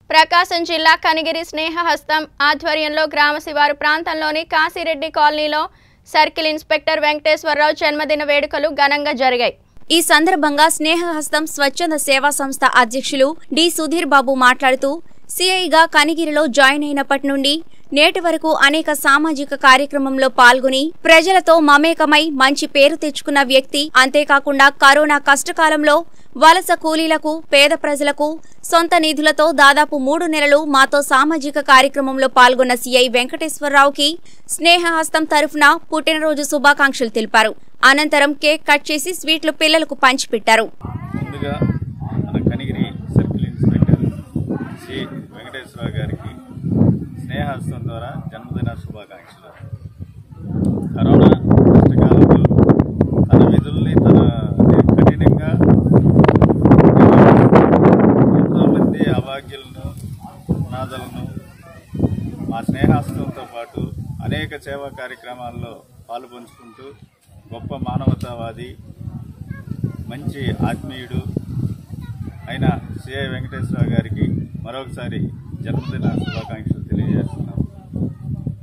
ప్రకాశం జిల్లా కనిగిరి స్నేహహస్తం ఆధ్వర్యంలో గ్రామ శివారు ప్రాంతంలోని కాశీరెడ్డి కాలనీలో సర్కిల్ ఇన్స్పెక్టర్ వెంకటేశ్వరరావు జన్మదిన వేడుకలు ఘనంగా జరిగాయి ఈ సందర్భంగా స్నేహహస్తం స్వచ్ఛంద సేవా సంస్థ అధ్యక్షులు డి సుధీర్ బాబు మాట్లాడుతూ సిఐగా కనిగిరిలో జాయిన్ అయినప్పటి నుండి నేటి వరకు అనేక సామాజిక కార్యక్రమంలో పాల్గొని ప్రజలతో మమేకమై మంచి పేరు తెచ్చుకున్న వ్యక్తి అంతేకాకుండా కరోనా కష్టకాలంలో వలస కూలీలకు పేద ప్రజలకు సొంత నిధులతో దాదాపు మూడు నెలలు మాతో సామాజిక కార్యక్రమంలో పాల్గొన్న సిఐ వెంకటేశ్వరరావుకి స్నేహహస్తం తరఫున పుట్టినరోజు శుభాకాంక్షలు తెలిపారు అనంతరం కేక్ కట్ చేసి స్వీట్లు పిల్లలకు పంచిపెట్టారు ముందుగా మన కనిగిరి సర్కిల్ ఇన్స్పెక్టర్ శ్రీ వెంకటేశ్వరరావు గారికి స్నేహస్తం ద్వారా జన్మదిన శుభాకాంక్షలు కరోనా కష్టకాలంలో తన విధుల్ని తన కఠినంగా ఎంతోమంది అభాగ్యులను అనాథలను మా స్నేహాస్తంతో పాటు అనేక సేవా కార్యక్రమాల్లో పాలుపంచుకుంటూ గొప్ప మానవతావాది మంచి ఆత్మీయుడు అయిన సిఐ వెంకటేశ్వరరావు గారికి మరొకసారి జన్మదిన శుభాకాంక్షలు తెలియజేస్తున్నాం